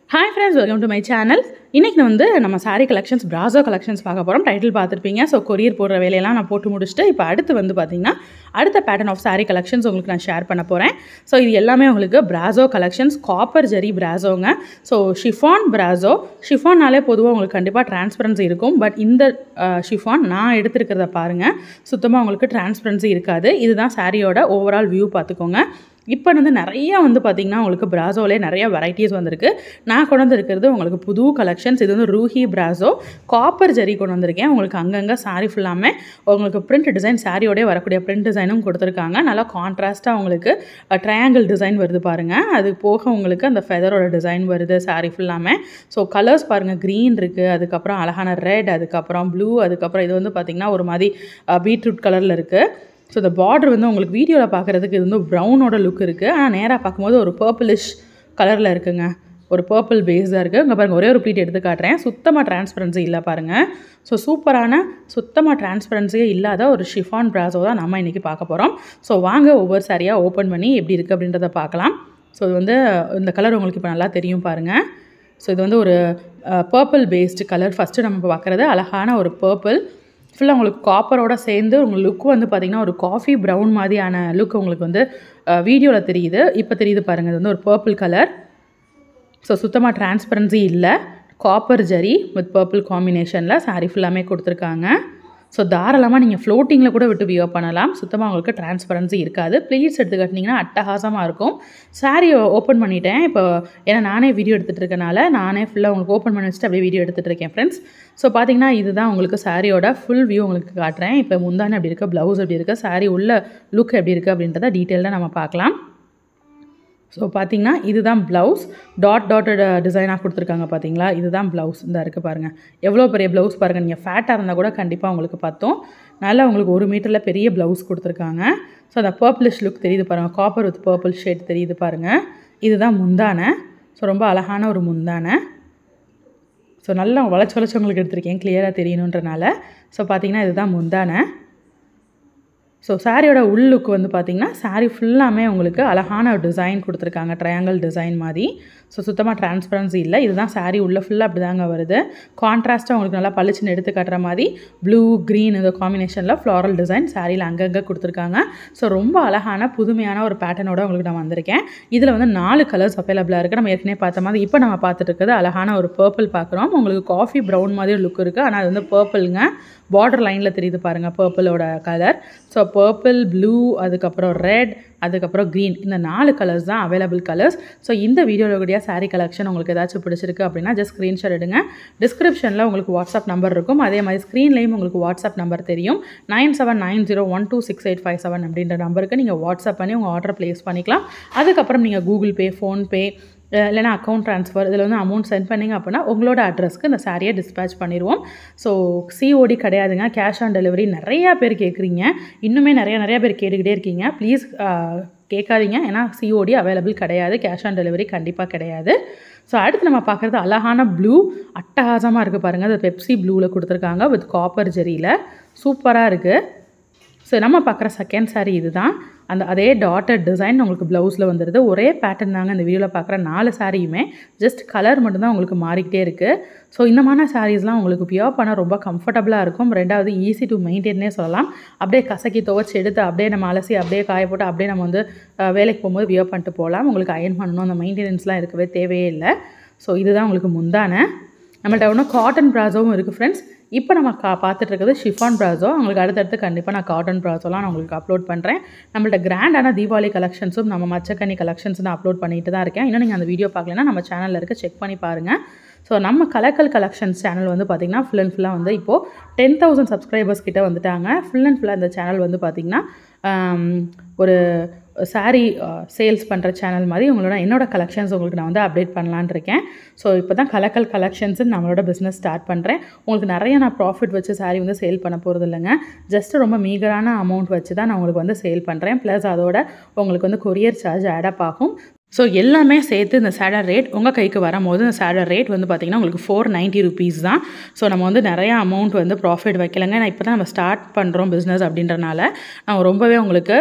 hi friends welcome to my channel இன்றைக்கி வந்து நம்ம saree கலெக்ஷன்ஸ் பிராசோ கலெக்ஷன்ஸ் பார்க்க போகிறோம் டைட்டில் பார்த்துருப்பீங்க ஸோ கொரியர் போடுற வேலையெல்லாம் நான் போட்டு முடிச்சுட்டு இப்போ அடுத்து வந்து பார்த்திங்கன்னா அடுத்த பேட்டர்ன் ஆஃப் saree கலெக்ஷன்ஸ் உங்களுக்கு நான் ஷேர் பண்ண போகிறேன் ஸோ இது எல்லாமே உங்களுக்கு பிராசோ கலெக்ஷன்ஸ் காப்பர் ஜெரி பிராசோங்க ஸோ ஷிஃபான் பிராசோ ஷிஃபான்னாலே பொதுவாக உங்களுக்கு கண்டிப்பாக டிரான்ஸ்பரன்சி இருக்கும் பட் இந்த ஷிஃபான் நான் எடுத்திருக்கிறத பாருங்கள் சுத்தமாக உங்களுக்கு டிரான்ஸ்பரன்சி இருக்காது இதுதான் சாரியோட ஓவரால் வியூ பார்த்துக்கோங்க இப்போ வந்து நிறைய வந்து பார்த்திங்கன்னா உங்களுக்கு பிராசோலே நிறைய வெரைட்டிஸ் வந்திருக்கு நான் கொண்டு வந்திருக்கிறது உங்களுக்கு புது கலெக்ஷன்ஸ் இது வந்து ரூஹி பிராசோ காப்பர் ஜெரி கொண்டு வந்திருக்கேன் உங்களுக்கு அங்கங்கே சாரி ஃபுல்லாமே உங்களுக்கு பிரிண்ட் டிசைன் சாரியோடய வரக்கூடிய பிரிண்ட் டிசைனும் கொடுத்துருக்காங்க நல்லா கான்ட்ராஸ்ட்டாக உங்களுக்கு ட்ரையாங்கிள் டிசைன் வருது பாருங்கள் அது போக உங்களுக்கு அந்த ஃபெதரோட டிசைன் வருது சாரி ஃபுல்லாமே ஸோ கலர்ஸ் பாருங்கள் க்ரீன் இருக்குது அதுக்கப்புறம் அழகான ரெட் அதுக்கப்புறம் ப்ளூ அதுக்கப்புறம் இது வந்து பார்த்திங்கன்னா ஒரு மாதிரி பீட்ரூட் கலரில் இருக்குது ஸோ இந்த பார்டர் வந்து உங்களுக்கு வீடியோவில் பார்க்குறதுக்கு இது வந்து ப்ரௌனோட லுக் இருக்குது ஆனால் நேராக பார்க்கும்போது ஒரு பர்பிளிஷ் கலரில் இருக்குங்க ஒரு பர்பிள் பேஸாக இருக்குது இங்கே பாருங்கள் ஒரே ஒரு ப்ளீட் எடுத்து காட்டுறேன் சுத்தமாக டிரான்ஸ்பரன்சி இல்லை பாருங்கள் ஸோ சூப்பரான சுத்தமாக டிரான்ஸ்பரன்சியே இல்லாத ஒரு ஷிஃபான் ப்ராசோ தான் நம்ம இன்றைக்கி பார்க்க போகிறோம் ஸோ வாங்க ஒவ்வொரு சாரியாக ஓப்பன் பண்ணி எப்படி இருக்குது அப்படின்றத பார்க்கலாம் ஸோ இது வந்து இந்த கலர் உங்களுக்கு இப்போ நல்லா தெரியும் பாருங்கள் ஸோ இது வந்து ஒரு பர்பிள் பேஸ்டு கலர் ஃபஸ்ட்டு நம்ம பார்க்குறது அழகான ஒரு பர்பிள் ஃபுல்லாக உங்களுக்கு காப்பரோட சேர்ந்து உங்களுக்கு லுக் வந்து பார்த்திங்கன்னா ஒரு காஃபி ப்ரௌன் மாதிரியான லுக் உங்களுக்கு வந்து வீடியோவில் தெரியுது இப்போ தெரியுது பாருங்கள் இது வந்து ஒரு பர்பிள் கலர் ஸோ சுத்தமாக டிரான்ஸ்பரன்சி இல்லை காப்பர் ஜரி வித் பர்பிள் காம்பினேஷனில் சாரீ ஃபுல்லாமே கொடுத்துருக்காங்க ஸோ தாராளமாக நீங்கள் ஃப்ளோட்டிங்கில் கூட விட்டு வியோ பண்ணலாம் சுத்தமாக உங்களுக்கு டிரான்ஸ்பரன்சி இருக்காது ப்ளீட்ஸ் எடுத்து கட்டினீங்கன்னா அட்டகாசமாக இருக்கும் சாரீ ஓப்பன் பண்ணிட்டேன் இப்போ ஏன்னா நானே வீடியோ எடுத்துகிட்டு இருக்கனால நானே ஃபுல்லாக உங்களுக்கு ஓப்பன் பண்ணி வச்சுட்டு அப்படியே வீடியோ எடுத்துகிட்டு இருக்கேன் ஃப்ரெண்ட்ஸ் ஸோ பார்த்தீங்கன்னா இதுதான் உங்களுக்கு சாரியோட ஃபுல் வியூ உங்களுக்கு காட்டுறேன் இப்போ முந்தானே எப்படி இருக்குது ப்ளவுஸ் எப்படி இருக்குது சாரீ உள்ள லுக் எப்படி இருக்குது அப்படின்றத டீட்டெயிலாக நம்ம பார்க்கலாம் ஸோ பார்த்தீங்கன்னா இதுதான் ப்ளவுஸ் டாட் டாட்டட் டிசைனாக கொடுத்துருக்காங்க பார்த்தீங்களா இதுதான் ப்ளவுஸ் இந்த இருக்குது பாருங்கள் எவ்வளோ பெரிய ப்ளவுஸ் பாருங்கள் நீங்கள் ஃபேட்டாக இருந்தால் கூட கண்டிப்பாக உங்களுக்கு பார்த்தோம் நல்லா உங்களுக்கு ஒரு மீட்டரில் பெரிய ப்ளவுஸ் கொடுத்துருக்காங்க ஸோ அந்த பர்பிளிஷ் லுக் தெரியுது பாருங்கள் காப்பர் வித் பர்பிள் ஷேட் தெரியுது பாருங்கள் இதுதான் முந்தானை ஸோ ரொம்ப அழகான ஒரு முந்தானை ஸோ நல்லா வளைச்சி வளைச்சி உங்களுக்கு எடுத்திருக்கேன் கிளியராக தெரியணுன்றனால ஸோ பார்த்தீங்கன்னா இதுதான் முந்தானை ஸோ சாரியோட உள்ளுக்கு வந்து பார்த்திங்கன்னா சாரீ ஃபுல்லாமே உங்களுக்கு அழகான ஒரு டிசைன் கொடுத்துருக்காங்க ட்ரையாங்கிள் டிசைன் மாதிரி ஸோ சுத்தமாக டிரான்ஸ்பரன்சி இல்லை இதுதான் சாரீ உள்ளே ஃபுல்லாக அப்படி தாங்க வருது கான்ட்ராஸ்ட்டாக உங்களுக்கு நல்லா பளிச்சுன்னு எடுத்து காட்டுற மாதிரி ப்ளூ க்ரீன் இந்த காம்பினேஷனில் ஃப்ளாரல் டிசைன் சாரியில் அங்கங்கே கொடுத்துருக்காங்க ஸோ ரொம்ப அழகான புதுமையான ஒரு பேட்டர்னோட உங்களுக்கு நான் வந்திருக்கேன் இதில் வந்து நாலு கலர்ஸ் அவைலபிளாக இருக்குது நம்ம ஏற்கனவே பார்த்த மாதிரி இப்போ நம்ம பார்த்துட்டு இருக்கிறது அழகான ஒரு பர்பிள் பார்க்குறோம் உங்களுக்கு காஃபி ப்ரௌன் மாதிரி லுக் இருக்குது ஆனால் அது வந்து பர்பிள்ங்க பார்டர் லைனில் தெரியுது பாருங்கள் பர்பிளோட கலர் ஸோ பர்பிள் ப்ளூ அதுக்கப்புறம் ரெட் அதுக்கப்புறம் க்ரீன் இந்த நாலு கலர்ஸ் தான் அவைலபிள் கலர்ஸ் ஸோ இந்த வீடியோவில் கூடிய சாரீ கலெக்ஷன் உங்களுக்கு ஏதாச்சும் பிடிச்சிருக்கு அப்படின்னா ஜஸ்ட் ஸ்க்ரீன்ஷாட் எடுங்க டிஸ்கிரிப்ஷனில் உங்களுக்கு வாட்ஸ்அப் நம்பர் இருக்கும் அதே மாதிரி ஸ்க்ரீன்லேயும் உங்களுக்கு வாட்ஸ்அப் நம்பர் தெரியும் nine seven nine zero one two six eight five seven அப்படின்ற நம்பருக்கு நீங்கள் வாட்ஸ்அப் பண்ணி உங்கள் ஆர்டர் ப்ளேஸ் பண்ணிக்கலாம் அதுக்கப்புறம் நீங்கள் கூகுள் பே ஃபோன்பே இல்லைனா அக்கௌண்ட் ட்ரான்ஸ்ஃபர் இதில் வந்து அமௌண்ட் சென்ட் பண்ணிங்க அப்படின்னா உங்களோட அட்ரஸ்க்கு இந்த சாரியை டிஸ்பேச் பண்ணிடுவோம் ஸோ சிஓடி கிடையாதுங்க கேஷ் ஆன் டெலிவரி நிறையா பேர் கேட்குறீங்க இன்னுமே நிறையா நிறையா பேர் கேட்டுக்கிட்டே இருக்கீங்க ப்ளீஸ் கேட்காதீங்க ஏன்னா சிஓடி அவைலபிள் கிடையாது கேஷ் ஆன் டெலிவரி கண்டிப்பாக கிடையாது ஸோ அடுத்து நம்ம பார்க்குறது அழகான ப்ளூ அட்டகாசமாக இருக்குது பாருங்கள் அது பெப்சி ப்ளூவில் கொடுத்துருக்காங்க வித் காப்பர் ஜெரியில் சூப்பராக இருக்குது ஸோ நம்ம பார்க்குற செகண்ட் சாரீ இதுதான் அந்த அதே டாட்டட் டிசைன் உங்களுக்கு ப்ளவுஸில் வந்துடுது ஒரே பேட்டர்ன் தாங்க இந்த வீடியோவில் பார்க்குற நாலு சாரியுமே ஜஸ்ட் கலர் மட்டும்தான் உங்களுக்கு மாறிக்கிட்டே இருக்குது ஸோ இந்த மாதிரி சாரீஸ்லாம் உங்களுக்கு பியர் பண்ண ரொம்ப கம்ஃபர்டபுளாக இருக்கும் ரெண்டாவது ஈஸி டு மெயின்டைன்னே சொல்லலாம் அப்படியே கசக்கி துவச்சி எடுத்து அப்படியே நம்ம அலசி அப்படியே காய போட்டு அப்படியே நம்ம வந்து வேலைக்கு போகும்போது வியர் பண்ணிட்டு போகலாம் உங்களுக்கு அயன் பண்ணணும் அந்த மெயின்டெனன்ஸ்லாம் இருக்கவே தேவையே இல்லை ஸோ இதுதான் உங்களுக்கு முந்தான நம்மள்ட்ட ஒன்றும் காட்டன் ப்ராஸோவும் இருக்குது ஃப்ரெண்ட்ஸ் இப்போ நம்ம கா பார்த்துட்டு இருக்கிறது ஷிஃபான் ப்ராஸோ உங்களுக்கு அடுத்தடுத்து கண்டிப்பாக நான் காட்டன் ப்ராஸோலாம் நான் உங்களுக்கு அப்லோட் பண்ணுறேன் நம்மள்ட்ட கிராண்டான தீபாவளி கலெக்ஷன்ஸும் நம்ம மச்சக்கனி கலெக்ஷன்ஸ் நான் அப்லோட் பண்ணிட்டு தான் இருக்கேன் இன்னும் நீங்கள் அந்த வீடியோ பார்க்கலன்னா நம்ம சேனலில் இருக்க செக் பண்ணி பாருங்கள் ஸோ நம்ம கலக்கல் கலெக்ஷன்ஸ் சேனல் வந்து பார்த்திங்கன்னா ஃபுல் அண்ட் ஃபுல்லாக வந்து இப்போது டென் தௌசண்ட் சப்ஸ்கிரைபர்ஸ் கிட்ட வந்துட்டாங்க ஃபுல் அண்ட் ஃபுல்லாக இந்த சேனல் வந்து பார்த்திங்கன்னா ஒரு சாரீ சேல்ஸ் பண்ணுற சேனல் மாதிரி உங்களோட என்னோடய கலெக்ஷன்ஸ் உங்களுக்கு நான் வந்து அப்டேட் பண்ணலான் இருக்கேன் ஸோ இப்போ தான் கலக்கல் கலெக்ஷன்ஸு நம்மளோட பிஸ்னஸ் ஸ்டார்ட் பண்ணுறேன் உங்களுக்கு நிறைய நான் ப்ராஃபிட் வச்சு சாரீ வந்து சேல் பண்ண போகிறது இல்லைங்க ஜஸ்ட் ரொம்ப மீகரான அமௌண்ட் வச்சு தான் நான் உங்களுக்கு வந்து சேல் பண்ணுறேன் ப்ளஸ் அதோட உங்களுக்கு வந்து கொரியர் சார்ஜ் ஆடப் ஆகும் ஸோ எல்லாமே சேர்த்து இந்த சேடர் ரேட் உங்கள் கைக்கு வரும்போது இந்த சேடர் ரேட் வந்து பார்த்திங்கன்னா உங்களுக்கு ஃபோர் நைன்ட்டி ருபீஸ் தான் ஸோ நம்ம வந்து நிறையா அமௌண்ட் வந்து ப்ராஃபிட் வைக்கலைங்க நான் இப்போ தான் நம்ம ஸ்டார்ட் பண்ணுறோம் பிஸ்னஸ் அப்படின்றனால நான் ரொம்பவே உங்களுக்கு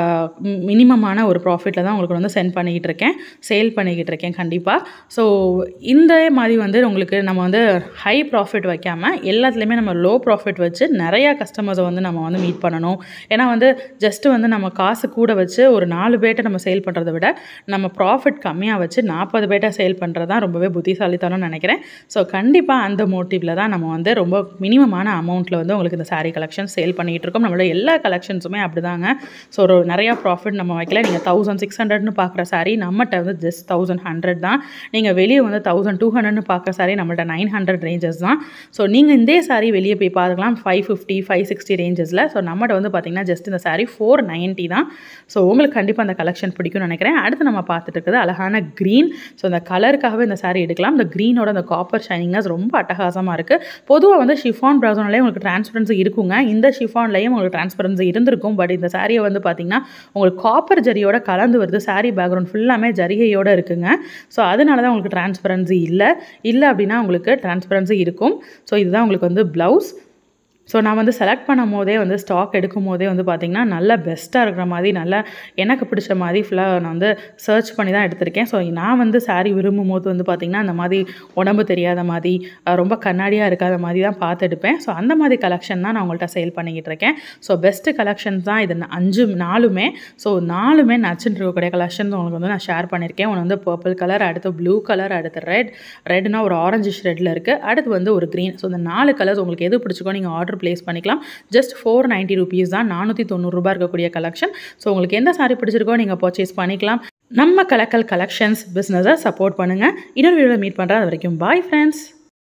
மினிமமான ஒரு ப்ராஃபிட்டில் தான் உங்களுக்கு வந்து சென்ட் பண்ணிக்கிட்டு இருக்கேன் சேல் பண்ணிக்கிட்டு இருக்கேன் கண்டிப்பாக ஸோ இந்த மாதிரி வந்து உங்களுக்கு நம்ம வந்து ஹை ப்ராஃபிட் வைக்காமல் எல்லாத்துலேயுமே நம்ம லோ ப்ராஃபிட் வச்சு நிறையா கஸ்டமர்ஸை வந்து நம்ம வந்து மீட் பண்ணணும் ஏன்னா வந்து ஜஸ்ட்டு வந்து நம்ம காசு கூட வச்சு ஒரு நாலு பேர்ட்ட நம்ம சேல் பண்ணுறதை விட நம்ம ப்ராஃபிட் கம்மியாக வச்சு நாற்பது பேர்ட்ட சேல் பண்ணுறது தான் ரொம்பவே புத்திசாலித்தனம்னு நினைக்கிறேன் ஸோ கண்டிப்பாக அந்த மோட்டிவில் தான் நம்ம வந்து ரொம்ப மினிமமான அமௌண்ட்டில் வந்து உங்களுக்கு இந்த சாரீ கலெக்ஷன் சேல் பண்ணிகிட்டு இருக்கோம் நம்மளோட எல்லா கலெக்ஷன்ஸுமே அப்படி தாங்க ஸோ ஒரு நிறையா ப்ராஃபிட் நம்ம வைக்கல நீங்கள் தௌசண்ட் சிக்ஸ் ஹண்ட்ரட்னு பார்க்குற சாரீ நம்மகிட்ட வந்து ஜஸ்ட் தௌசண்ட் ஹண்ட்ரட் தான் நீங்கள் வெளியே வந்து தௌசண்ட் டூ ஹண்ட்ரட்னு பார்க்குற சாரீ நம்மள்ட்ட நைன் ஹண்ட்ரட் ரேஞ்சஸ் தான் ஸோ நீங்கள் இந்த சாரீ வெளியே போய் பார்த்துக்கலாம் ஃபைவ் ஃபிஃப்டி ஃபைவ் சிக்ஸ்டி ரேஞ்சஸில் ஸோ நம்மகிட்ட வந்து பார்த்திங்கன்னா ஜஸ்ட் இந்த சாரீ ஃபோர் நைன்ட்டி தான் ஸோ உங்களுக்கு கண்டிப்பாக அந்த கலெக்ஷன் பிடிக்கும்னு நினைக்கிறேன் அடுத்து நம்ம பார்த்துட்டு இருக்குது அழகான க்ரீன் ஸோ இந்த கலருக்காகவே இந்த சாரீ எடுக்கலாம் இந்த க்ரீனோட அந்த காப்பர் ஷைனிங்னஸ் ரொம்ப அட்டகாசமாக இருக்குது பொதுவாக வந்து ஷிஃபான் ப்ரௌசன்லேயே உங்களுக்கு டிரான்ஸ்பரன்சி இருக்குங்க இந்த ஷிஃபான்லேயும் உங்களுக்கு டிரான்ஸ்பரன்சி இருந்திருக்கும் பட் இந்த சாரியை வந்து பார்த்திங்கன்னா உங்களுக்கு காப்பர் ஜரியோட கலந்து வருது சாரீ பேக்ரவுண்ட் ஃபுல்லாமே ஜரிகையோடு இருக்குங்க ஸோ அதனால தான் உங்களுக்கு டிரான்ஸ்பரன்சி இல்லை இல்லை அப்படின்னா உங்களுக்கு டிரான்ஸ்பரன்சி இருக்கும் ஸோ இதுதான் உங்களுக்கு வந்து ப்ளவுஸ் ஸோ நான் வந்து செலக்ட் பண்ணும் போதே வந்து ஸ்டாக் எடுக்கும் போதே வந்து பார்த்திங்கன்னா நல்ல பெஸ்ட்டாக இருக்கிற மாதிரி நல்லா எனக்கு பிடிச்ச மாதிரி ஃபுல்லாக நான் வந்து சர்ச் பண்ணி தான் எடுத்திருக்கேன் ஸோ நான் வந்து சாரீ விரும்பும் போது வந்து பார்த்திங்கன்னா அந்த மாதிரி உடம்பு தெரியாத மாதிரி ரொம்ப கண்ணாடியாக இருக்காத மாதிரி தான் பார்த்து எடுப்பேன் ஸோ அந்த மாதிரி கலெக்ஷன் தான் நான் உங்கள்கிட்ட சேல் பண்ணிக்கிட்டு இருக்கேன் ஸோ பெஸ்ட்டு கலெக்ஷன்ஸ் தான் இது அஞ்சு நாலுமே ஸோ நாலுமே நச்சுன்னு இருக்கக்கூடிய கலெக்ஷன்ஸ் உங்களுக்கு வந்து நான் ஷேர் பண்ணியிருக்கேன் ஒன்று வந்து பர்பிள் கலர் அடுத்து ப்ளூ கலர் அடுத்து ரெட் ரெட்னா ஒரு ஆரஞ்சு ஷெட்டில் இருக்குது அடுத்து வந்து ஒரு க்ரீன் ஸோ இந்த நாலு கலர்ஸ் உங்களுக்கு எது பிடிச்சிக்கோ நீங்கள் ஆர்டர் ப்ளேஸ் பண்ணிக்கலாம் ஜஸ்ட் ஃபோர் நைன்ட்டி ருபீஸ் தான் நானூற்றி தொண்ணூறுரூபா இருக்கக்கூடிய கலெக்ஷன் ஸோ உங்களுக்கு எந்த சாரி பிடிச்சிருக்கோ நீங்கள் பர்ச்சேஸ் பண்ணிக்கலாம் நம்ம கலக்கல் கலெக்ஷன்ஸ் பிஸ்னஸை சப்போர்ட் பண்ணுங்கள் இன்னொரு வீடியோவில் மீட் பண்ணுறேன் அது வரைக்கும் பாய் ஃப்ரெண்ட்ஸ்